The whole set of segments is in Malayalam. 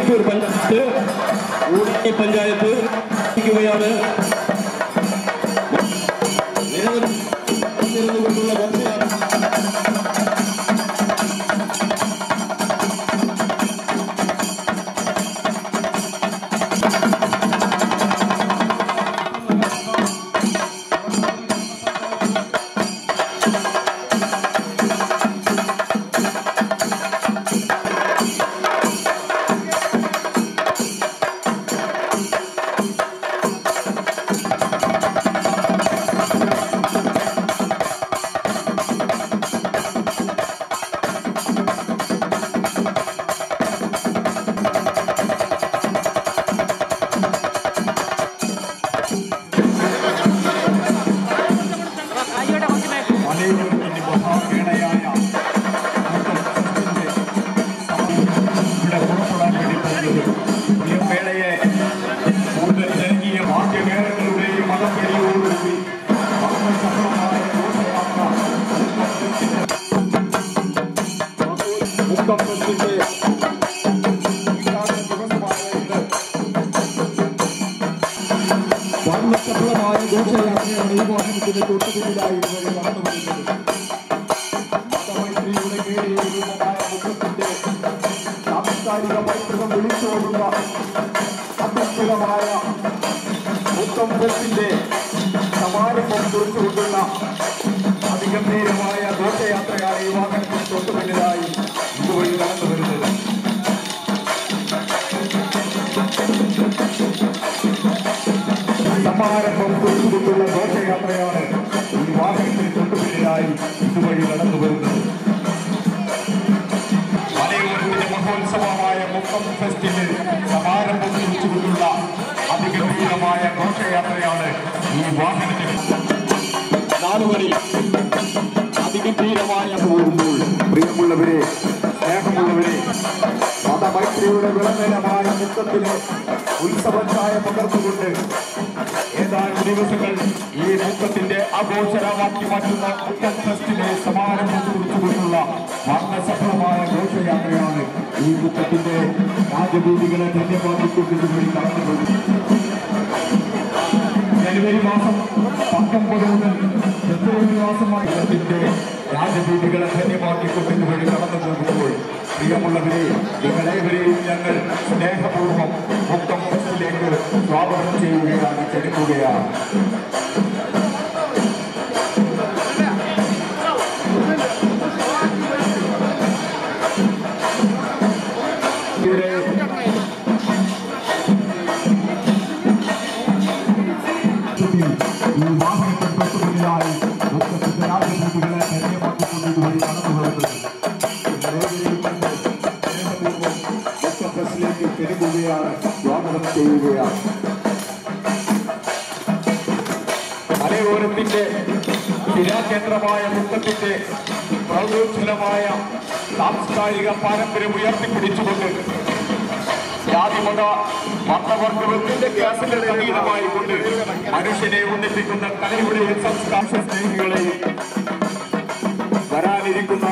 ഇരിക്കൂർ പഞ്ചായത്ത് ഊട്ടി പഞ്ചായത്ത് ഇരിക്കുകയാണ് നിരവധി നിരന്നുകൊണ്ടുള്ള ഘോഷയാത്ര മലയോരത്തിന്റെ മഹാകേണയായ ഇവിടെ പുറപ്പെടാൻ വേണ്ടി പോകുന്നത് ഈ മേളയെ കൂടുതൽ ജനകീയ വാദ്യമേളങ്ങളുടെയും മതപ്പടിയോടുകൂടി സഫലമായ ഘോഷയാത്ര മുക്തം ഫെസ്റ്റിന്റെ ഉദ്ഘാടന ദിവസമായ ഇന്ന് വർണ്ണസഫലമായ ഘോഷയാത്രയാണ് ഈ വാഹനത്തിന്റെ തൊട്ടുപിന്നിലായി ഇതുവഴി നടന്നുവരുന്നത് മതമൈത്രിയുടെ കീഴിൽ രൂപമായ മുഖത്തിന്റെ സാംസ്കാരിക പൈതൃകം വിളിച്ചോടുന്ന അത്യത്ഭുതമായ മുത്തം ഫെസ്റ്റിന്റെ സമാരംഭം കുറിച്ചുകൊണ്ടുള്ള അതിഗംഭീരമായ ഘോഷയാത്രയാണ് ഈ വാഹനത്തിന് തൊട്ടുപിന്നിലായി ഇതുവഴി നടന്നു വരുന്നത് സമാരംഭം കുറിച്ചുകൊണ്ടുള്ള ഘോഷയാത്രയാണ് ഈ വാഹനത്തിന് തൊട്ടുപിന്നിലായി ഇതുവഴി നടന്നു വരുന്നത് മലയോരത്തിന്റെ മഹോത്സവമായ മുക്കം ഫെസ്റ്റിന് സമാരംഭം കുറിച്ചുകൊണ്ടുള്ള അതിഗംഭീരമായ ഘോഷയാത്രയാണ് ഈ വാഹനത്തിന് നാളുകളിൽ അതിഗംഭീരമായ പോകുമ്പോൾ പ്രിയമുള്ളവരെ സ്നേഹമുള്ളവരെ മതമൈത്രിയുടെ വിളനിലമായ മുത്തത്തിന് ഉത്സവച്ചായ പകർന്നുകൊണ്ട് ഏതാനും ദിവസങ്ങൾ ഈ മുക്കത്തിന്റെ ആഘോഷരമാക്കി മാറ്റുന്ന മുക്കം ഫെസ്റ്റിനെ സമാരംഭം കുറിച്ചുകൊണ്ടുള്ള വർണ്ണസഫലമായ ഘോഷയാത്രയാണ് ഈ മുക്കത്തിന്റെ രാജഭൂമികളെ ധന്യമാക്കിക്കൊണ്ട് ഇതുവഴി കടന്നുപോയി ജനുവരി മാസം പത്തൊമ്പത് മുതൽ ഫെബ്രുവരി മാസമായി ഇതിന്റെ രാജഭൂമികളെ ധന്യമാക്കിക്കൊണ്ട് ഇതുവഴി കടന്നു പോകുമ്പോൾ പ്രിയമുള്ളവരെ നിങ്ങളേവരെയും ഞങ്ങൾ സ്നേഹപൂർവ്വം മുക്കം ഫെസ്റ്റിലേക്ക് സ്വാഗതം ചെയ്യുകയാണ് ക്ഷണിക്കുകയാണ് ഇവിടെ ഈ വാഹനത്തിൽ തൊട്ടുപിന്നിലായി മുക്കത്തിന്റെ രാജഭൂമികളെ ധന്യമാക്കിക്കൊണ്ട് ഇതുവഴി കടന്നു പോകുന്നത് നിങ്ങളേവരെയും ഞങ്ങൾ സ്നേഹപൂർവ്വം മുക്കം ഫെസ്റ്റിലേക്ക് ക്ഷണിക്കുകയാണ് സ്വാഗതം ചെയ്യുകയാണ് മലയോരത്തിന്റെ ശിലാകേന്ദ്രമായ മുക്കത്തിന്റെ പ്രൗഢോജ്വലമായ സാംസ്കാരിക പാരമ്പര്യം ഉയർത്തിപ്പിടിച്ചുകൊണ്ട് ജാതിമത മതവർഗത്തിന്റെ ഗ്യാസിന്റെ അതീതമായി കൊണ്ട് മനുഷ്യനെ ഒന്നിപ്പിക്കുന്ന കലയുടെയും സംസ്കാര സ്നേഹികളെയും വരാനിരിക്കുന്ന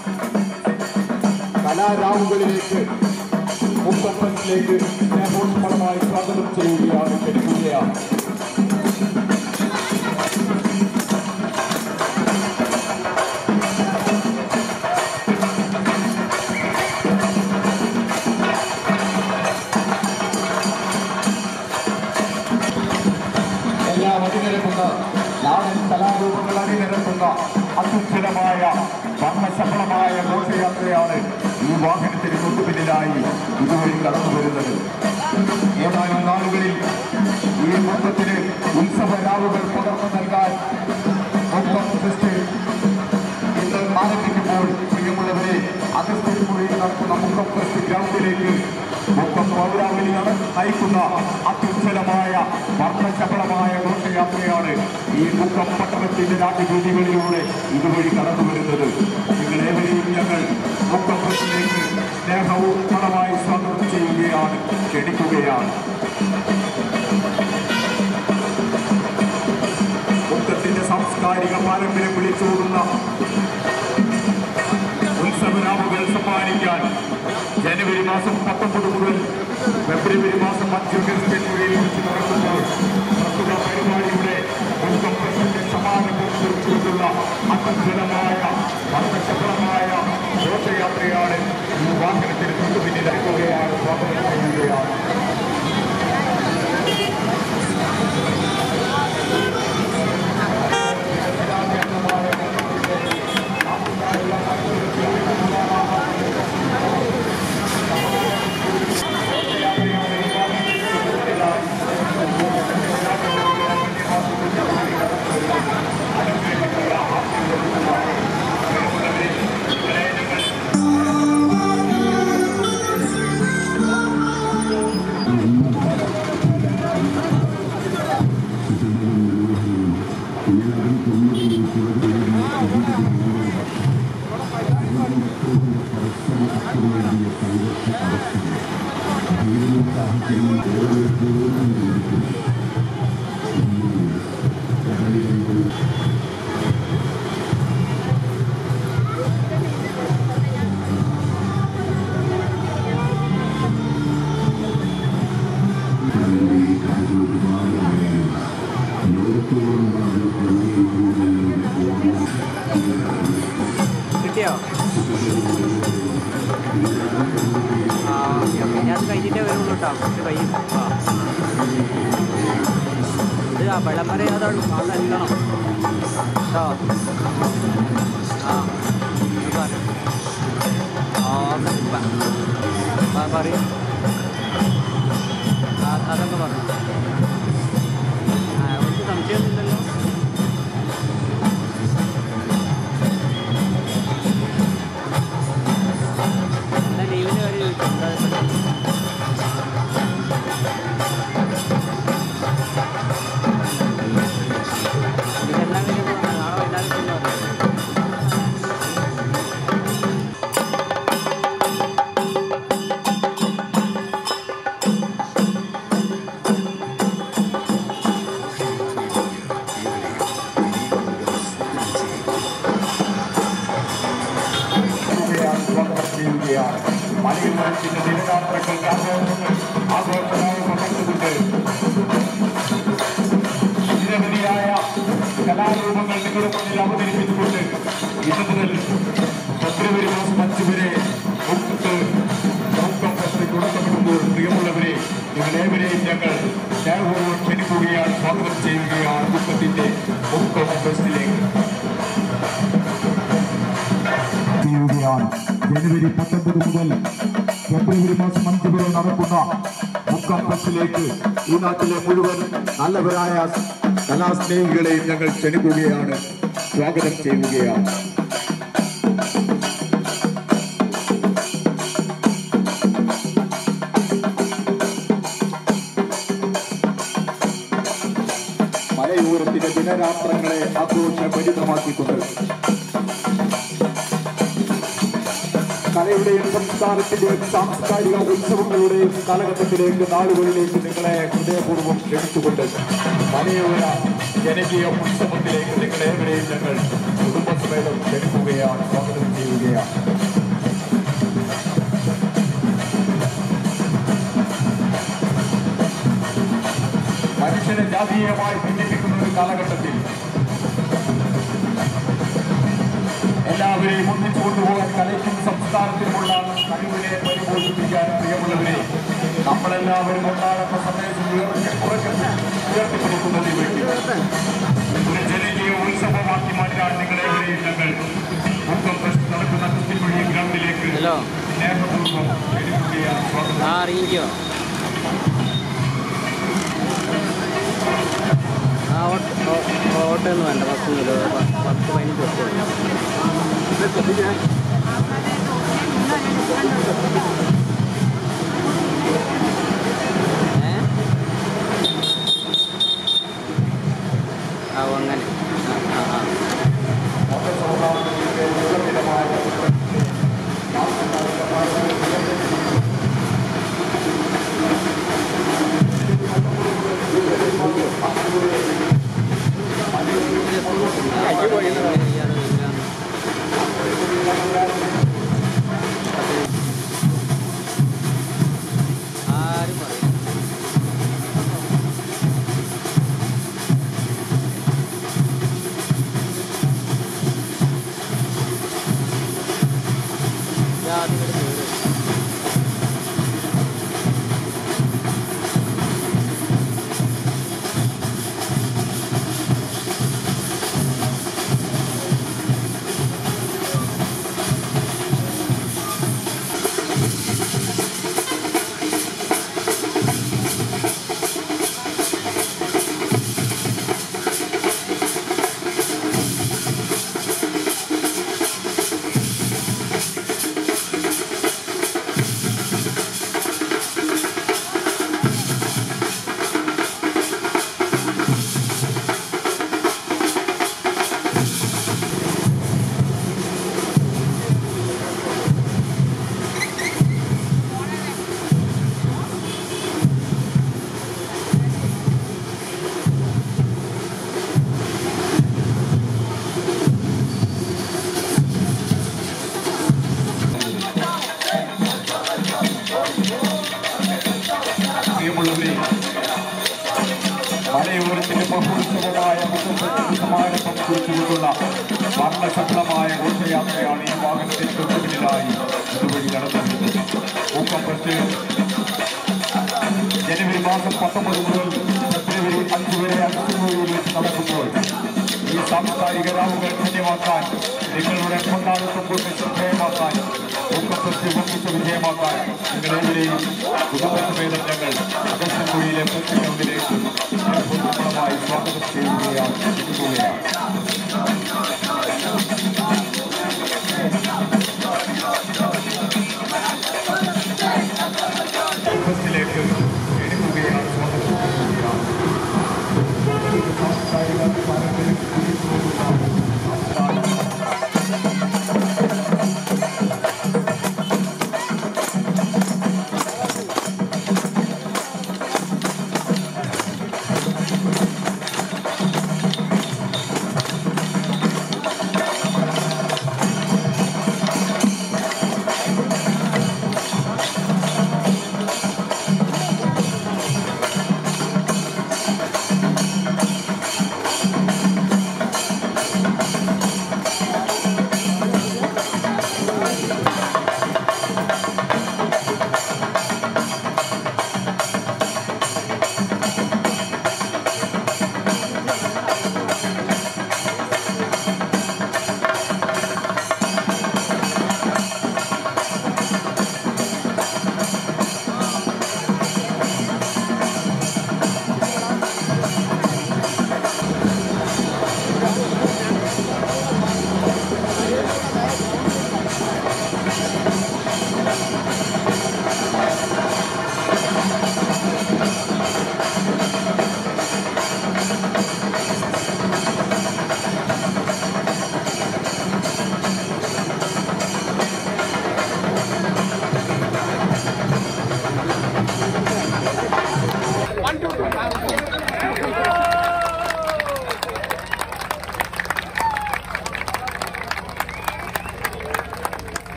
കലാരാവുകളിലേക്ക് മുക്കമ്പത്തിലേക്ക് സ്നേഹോത്പളമായി സ്വാഗതം ചെയ്യുകയാണ് ക്ഷണിക്കുകയാണ് എല്ലാം അണിനിരക്കുന്ന നാടൻ കലാരൂപങ്ങൾ അണിനിരക്കുന്ന അത്യുജ്വലമായ വർണ്ണസഫലമായ ഘോഷയാത്രയാണ് ഈ വാഹനത്തിന് തൊട്ടുപിന്നിലായി ഇതുവഴി കടന്നു വരുന്നത് ഏതാനും നാളുകളിൽ ഈ മൊത്തത്തിന് ഉത്സവ രാവുകൾ പകർന്നു നൽകാൻ മൊത്തം ഫെസ്റ്റ് ഇന്ന് ആരംഭിക്കുമ്പോൾ പ്രിയമുള്ളവരെ അഗസ്ത്യപുഴയിൽ നടക്കുന്ന മുക്കം ഫെസ്റ്റ് ഗ്രൗണ്ടിലേക്ക് മുക്കം പൗരാവലി നട നയിക്കുന്ന അത്യുജ്വലമായ വർണ്ണശബളമായ ഘോഷയാത്രയാണ് ഈ മുക്കം പട്ടണത്തിന്റെ രാജ്യഭൂമികളിലൂടെ ഇതുവഴി കടന്നു വരുന്നത് നിങ്ങളേവരെയും ഞങ്ങൾ മുക്കം ഫെസ്റ്റിലേക്ക് സ്നേഹവും പണമായി സ്വാഗതം ചെയ്യുകയാണ് ക്ഷണിക്കുകയാണ് മുക്കത്തിന്റെ സാംസ്കാരിക പാരമ്പര്യം വിളിച്ചോടുന്ന ഉത്സവരാവുകൾ സമ്മാനിക്കാൻ ജനുവരി മാസം പത്തൊമ്പത് മുതൽ ഫെബ്രുവരി മാസം മധ്യവേദിയിൽ വെച്ച് നടക്കുന്ന പ്രസ്തുത പരിപാടിയുടെ മുൻകം പ്രസിന്റെ സമാരംഭം കുറിച്ചുകൊണ്ടുള്ള അത്ഭുതമായ അർത്ഥശക്തമായ ഘോഷയാത്രയാണ് ഈ വാഹനത്തിന് തൊട്ടുപിന്നിൽ അയക്കുകയാണ് സ്വാഗതം ചെയ്യുകയാണ് കിട്ടിയോ ആ ഓക്കെ ഓക്കെ ഞാൻ അത് കഴിഞ്ഞിട്ടേ വരുള്ളൂ കേട്ടോ കുറച്ച് കഴിയും ആ ഇത് ആ വെള്ളം വരെ അതാണ് അവിടെ എത്തണം കേട്ടോ ആ ഇത് പറ ആ ഓക്കെ പറയൂ ആ അതൊക്കെ പറഞ്ഞു ആ ഒരു സംശയമൊന്നുമില്ലല്ലോ എന്നാ ലീവിന് കാര്യം ചോദിച്ചു എന്താ ഇത്? ഇതെല്ലാം കഴിഞ്ഞ് നാളെ വൈകുന്നേരം കൊണ്ടുവരാം ചെയ്യുകയാണ് സ്വാഗതം ചെയ്യുകയാണ് മലയിൽ വരച്ചിട്ട് ദിനരാത്രങ്ങൾക്ക് ആഘോഷങ്ങൾ ആഘോഷമായി പകർന്നുകൊണ്ട് നിരവധിയായ കലാരൂപങ്ങൾ നിങ്ങളുടെ മുന്നിൽ അവതരിപ്പിച്ചുകൊണ്ട് ഇന്ന് മുതൽ ഫെബ്രുവരി മാസം അഞ്ച് വരെ മുക്കത്ത് ലോകം ഫെസ്റ്റ് തുടക്കമിടുമ്പോൾ പ്രിയമുള്ളവരെ നിങ്ങളേവരെയും ഞങ്ങൾ സ്നേഹപൂർവ്വം ക്ഷണിക്കുകയാണ് സ്വാഗതം ചെയ്യുകയാണ് മുക്കത്തിന്റെ മുക്കം ഫെസ്റ്റിലേക്ക് ചെയ്യുകയാണ് ജനുവരി പത്തൊമ്പത് മുതൽ ഫെബ്രുവരി മാസം അഞ്ച് വരെ നടക്കുന്ന മുക്കം ഫെസ്റ്റിലേക്ക് ഈ നാട്ടിലെ മുഴുവൻ നല്ലവരായ കലാസ്നേഹികളെയും ഞങ്ങൾ ക്ഷണിക്കുകയാണ് സ്വാഗതം ചെയ്യുകയാണ് മലയോരത്തിന്റെ ദിനരാത്രങ്ങളെ ആഘോഷഭരിതമാക്കിക്കൊണ്ട് കലയുടെയും സംസ്കാരത്തിന്റെയും സാംസ്കാരിക ഉത്സവങ്ങളുടെയും കാലഘട്ടത്തിലേക്ക് നാടുകളിലേക്ക് നിങ്ങളെ ഹൃദയപൂർവ്വം ക്ഷണിച്ചുകൊണ്ട് മലയോര ജനകീയ ഉത്സവത്തിലേക്ക് നിങ്ങളേവരെയും ഞങ്ങൾ കുടുംബസമേതം ക്ഷണിക്കുകയാണ് സ്വാഗതം ചെയ്യുകയാണ് മനുഷ്യനെ ജാതീയമായി ഭിന്നിപ്പിക്കുന്ന ഒരു കാലഘട്ടത്തിൽ എല്ലാവരെയും ഒന്നിച്ചു കൊണ്ടുപോകാൻ കലയ്ക്കും സംസ്കാരത്തിനുമുള്ള കഴിവിനെ പരിപോഷിപ്പിക്കാൻ പ്രിയമുള്ളവരെ നമ്മളെല്ലാവരും ഉണ്ടാകുന്ന സന്ദേശം ഉയർത്തി ഉറക്കെ ഉയർത്തിപ്പിടിക്കുന്നതിന് വേണ്ടി ഒരു ജനകീയ ഉത്സവമാക്കി മാറ്റാൻ നിങ്ങളെവരെയും ഞങ്ങൾ മുക്കം ഫെസ്റ്റ് നടക്കുന്ന കുത്തിക്കുഴി ഗ്രൗണ്ടിലേക്ക് ഹലോ സ്നേഹപൂർവ്വം ക്ഷണിക്കുകയാണ് സ്വാഗതം ആ അറിയിക്കോ ആ ഓട്ടോ ഓട്ടോ ഒന്നും വേണ്ട ബസ് ഒന്നുമില്ല പത്ത് പത്ത് പതിനഞ്ച് ബസ് ഏ ആ ഓ, അങ്ങനെ ആ ആ ആ പ്രിയമുള്ളവരെ മലയോരത്തിന്റെ ബഹുത്സവമായ മുഖത്തിന് സമാരംഭം കുറിച്ചുകൊണ്ടുള്ള വർണ്ണശബ്ദമായ ഘോഷയാത്രയാണ് ഈ വാഹനത്തിന് തൊട്ടുപിന്നിലായി ഇതുവഴി നടന്നിരുന്നത് ഊക്കപ്പറ്റ് ജനുവരി മാസം പത്തൊമ്പത് മുതൽ ഫെബ്രുവരി അഞ്ച് വരെ അഞ്ചുമൂഴിയിൽ വെച്ച് നടക്കുമ്പോൾ ഈ സാംസ്കാരിക രാവുകൾ ധന്യമാക്കാൻ നിങ്ങളുടെ കൊണ്ടാടത്തും കൊണ്ട് ശ്രദ്ധേയമാക്കാൻ ഊക്കപ്പറ്റ് ഒന്നിച്ച് വിജയമാക്കാൻ നിങ്ങളെവരെയും കുടുംബസമേതം ഞങ്ങൾ അഗസ്ത്യൻകുഴിയിലെ പ്രത്യക്ഷത്തിലേക്ക് പൂർണ്ണമായി സ്വാഗതം ചെയ്യുകയാണ് ചെയ്യുകയാണ് ബസ്സിലേക്ക്